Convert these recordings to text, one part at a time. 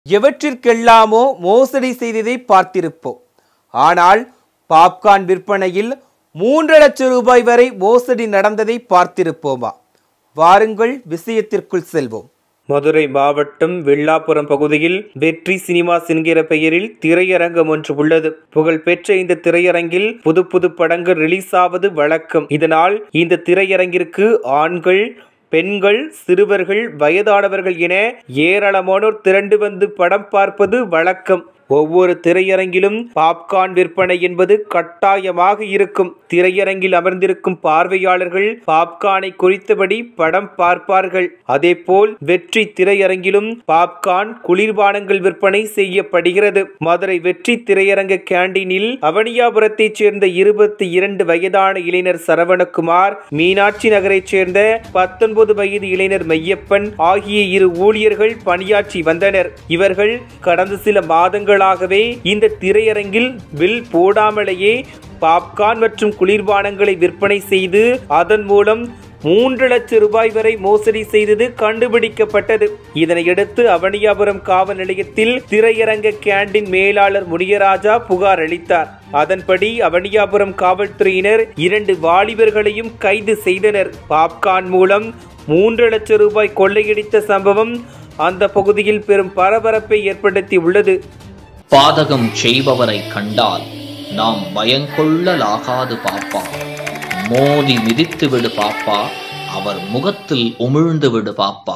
எவற்றிற்கெல்லாமோ மோசடி செய்ததை பார்த்திருப்போம் ஆனால் பாப்கார்ன் விற்பனையில் மூன்று லட்சம் ரூபாய் வரை மோசடி நடந்ததை பார்த்திருப்போமா வாருங்கள் விஷயத்திற்குள் செல்வோம் மதுரை மாவட்டம் வெள்ளாப்புரம் பகுதியில் வெற்றி சினிமாஸ் என்கிற பெயரில் திரையரங்கம் ஒன்று உள்ளது புகழ்பெற்ற இந்த திரையரங்கில் புது புது படங்கள் ரிலீஸ் ஆவது வழக்கம் இதனால் இந்த திரையரங்கிற்கு ஆண்கள் பெண்கள் சிறுவர்கள் வயதானவர்கள் என ஏராளமானோர் திரண்டு வந்து படம் பார்ப்பது வழக்கம் ஒவ்வொரு திரையரங்கிலும் பாப்கார்ன் விற்பனை என்பது கட்டாயமாக இருக்கும் திரையரங்கில் அமர்ந்திருக்கும் பார்வையாளர்கள் பாப்கார்னை குறித்தபடி படம் பார்ப்பார்கள் அதேபோல் வெற்றி திரையரங்கிலும் பாப்கார்ன் குளிர்பானங்கள் விற்பனை செய்யப்படுகிறது மதுரை வெற்றி திரையரங்க கேண்டீனில் அவனியாபுரத்தைச் சேர்ந்த இருபத்தி இரண்டு வயதான இளைஞர் சரவணகுமார் மீனாட்சி நகரைச் சேர்ந்த பத்தொன்பது வயது இளைஞர் மையப்பன் ஆகிய இரு ஊழியர்கள் பணியாற்றி வந்தனர் இவர்கள் கடந்த சில மாதங்கள் நாட்களாகவே இந்த திரையரங்கில் வில் போடாமலேயே பாப்கார்ன் மற்றும் குளிர்பானங்களை விற்பனை செய்து அதன் மூலம் மூன்று லட்சம் ரூபாய் வரை மோசடி செய்தது கண்டுபிடிக்கப்பட்டது இதனையடுத்து அவனியாபுரம் காவல் நிலையத்தில் திரையரங்க கேண்டீன் மேலாளர் முனியராஜா புகார் அளித்தார் அதன்படி அவனியாபுரம் காவல்துறையினர் இரண்டு வாலிபர்களையும் கைது செய்தனர் பாப்கார்ன் மூலம் மூன்று லட்சம் ரூபாய் கொள்ளையடித்த சம்பவம் அந்த பகுதியில் பெரும் பரபரப்பை ஏற்படுத்தி உள்ளது பாதகம் செய்பவரை கண்டால் நாம் பயங்கொள்ளலாகாது பாப்பா மோதி மிதித்து விடு பாப்பா அவர் முகத்தில் உமிழ்ந்து விடு பாப்பா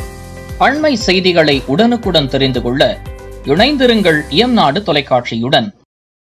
அண்மை செய்திகளை உடனுக்குடன் தெரிந்து கொள்ள இணைந்திருங்கள் இயம்நாடு தொலைக்காட்சியுடன்